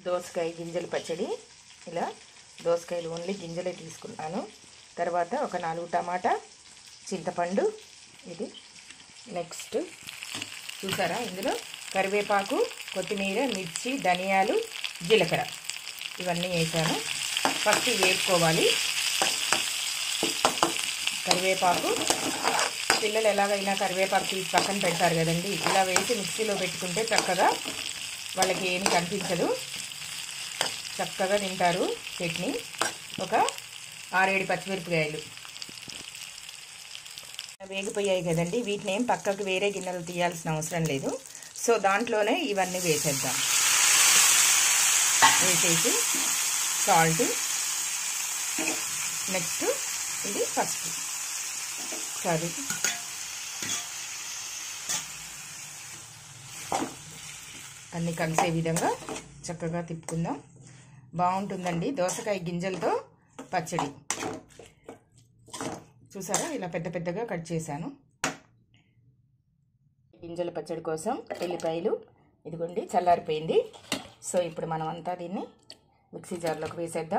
దోసకాయ గింజల పచ్చడి ఇలా దోసకాయలు ఓన్లీ గింజలే తీసుకున్నాను తర్వాత ఒక నాలుగు టమాటా చింతపండు ఇది నెక్స్ట్ చూసారా ఇందులో కరివేపాకు కొత్తిమీర మిర్చి ధనియాలు జీలకర్ర ఇవన్నీ వేసాను ఫస్ట్ ఇవి వేసుకోవాలి కరివేపాకు పిల్లలు ఎలాగైనా కరివేపాకు తీసి పక్కన పెడతారు కదండి ఇలా వేసి మిక్సీలో పెట్టుకుంటే చక్కగా వాళ్ళకి ఏమి కనిపించదు చక్కగా తింటారు చట్నీ ఒక ఆరేడు పచ్చిమిరపకాయలు వేగిపోయాయి కదండి వీటిని ఏం పక్కకు వేరే గిన్నెలు తీయాల్సిన అవసరం లేదు సో దాంట్లోనే ఇవన్నీ వేసేద్దాం వేసేసి సాల్ట్ నెక్స్ట్ ఇది పసుపు కర్రీ అన్నీ కలిసే విధంగా చక్కగా తిప్పుకుందాం బాగుంటుందండి దోసకాయ గింజలతో పచ్చడి చూసారా ఇలా పెద్ద పెద్దగా కట్ చేశాను గింజల పచ్చడి కోసం ఎల్లిపాయలు ఇదిగోండి చల్లారిపోయింది సో ఇప్పుడు మనం అంతా దీన్ని మిక్సీ జార్లోకి వేసేద్దాం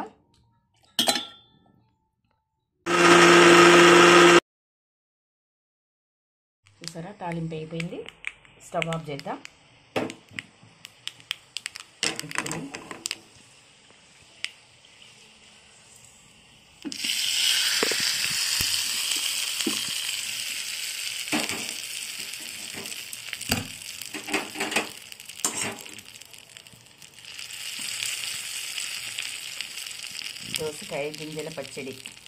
చూసారా తాలింపు అయిపోయింది స్టవ్ ఆఫ్ చేద్దాం ఇప్పుడు దోసకాయ గింజల పచ్చడి